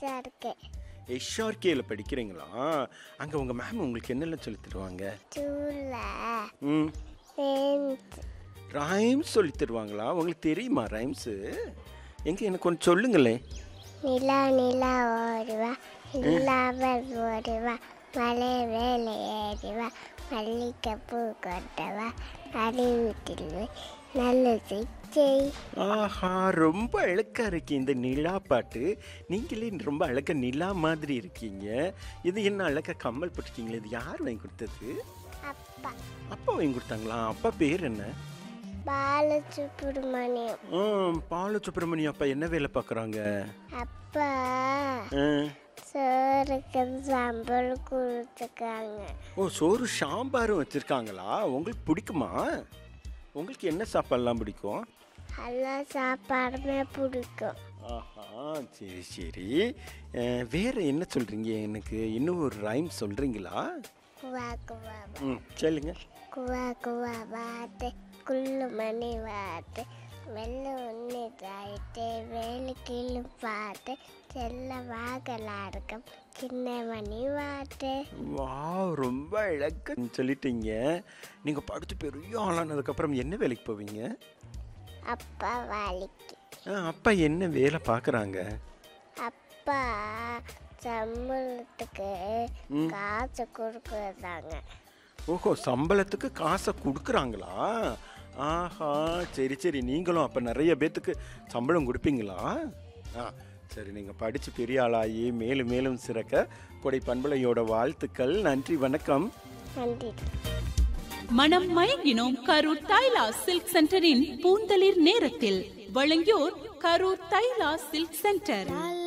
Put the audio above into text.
SRK எஸ்ஆர்கேல படிக்கிறீங்களா அங்கே உங்கள் மேம் உங்களுக்கு என்னெல்லாம் சொல்லி தருவாங்க டூல ம் ஃப்ரெண்ட்ஸ் ரைம்ஸ் சொல்லி தருவாங்களா உங்களுக்கு தெரியுமா ரைம்ஸு எங்கே எனக்கு கொஞ்சம் சொல்லுங்களேன் நிலா நிலா ஓடுவா இல்லாமல் ஓடுவா மலை வேலை ஏறிவா மல்லிகை பூ கொட்டவா அறிவிட்டில் நல்ல சிச்சை ஆஹா ரொம்ப அழகா இருக்கு இந்த நிலா பாட்டு நீங்களே ரொம்ப அழகா நிலா மாதிரி இருக்கீங்க இது என்ன அழகா கம்மல் போட்டிருக்கீங்களே இது யார் வாங்கி கொடுத்தது அப்பா அப்பா வாங்கி கொடுத்தாங்களா அப்பா பேர் என்ன பாலசுப்ரமணியம் ஆ, பால சுப்பிரமணியம் அப்பா என்ன வேலை பார்க்குறாங்க அப்பா ஆ. சோறுக்கு சம்பளம் கொடுத்துருக்காங்க ஓ சோறு சாம்பாரும் வச்சுருக்காங்களா உங்களுக்கு பிடிக்குமா உங்களுக்கு என்ன சாப்பாடுலாம் பிடிக்கும் எல்லா சாப்பாடுமே பிடிக்கும் ஆஹா சரி சரி அஹ், வேற என்ன சொல்கிறீங்க எனக்கு இன்னும் ஒரு ரைம் சொல்கிறீங்களா குவா குவா ம் சொல்லுங்க குவா குவா வாத்து குள்ளு மணி வாத்து வெள்ளை ஒன்று தாயிட்டு வேலு கீழு பார்த்து செல்ல வாகலா இருக்கும் சின்ன மணி வாத்து வா ரொம்ப அழகா சொல்லிட்டீங்க நீங்கள் படித்து பெரிய ஆளானதுக்கப்புறம் என்ன வேலைக்கு போவீங்க அப்பா வேலைக்கு ஆ, அப்பா என்ன வேலை பார்க்குறாங்க அப்பா சம்பளத்துக்கு காசு கொடுக்குறாங்க ஓஹோ சம்பளத்துக்கு காசை கொடுக்குறாங்களா ஆஹா சரி சரி நீங்களும் அப்போ நிறைய பேத்துக்கு சம்பளம் கொடுப்பீங்களா ஆ சரி நீங்கள் படித்து பெரிய ஆளாகி மேலும் மேலும் சிறக்க கொடை பண்பலையோட வாழ்த்துக்கள் நன்றி வணக்கம் நன்றி மனம் மயங்கினோம் கரூர் தைலா சில்க் சென்டரின் பூந்தளிர் நேரத்தில் வழங்கியோர் கரூர் தைலா சில்க் சென்டர்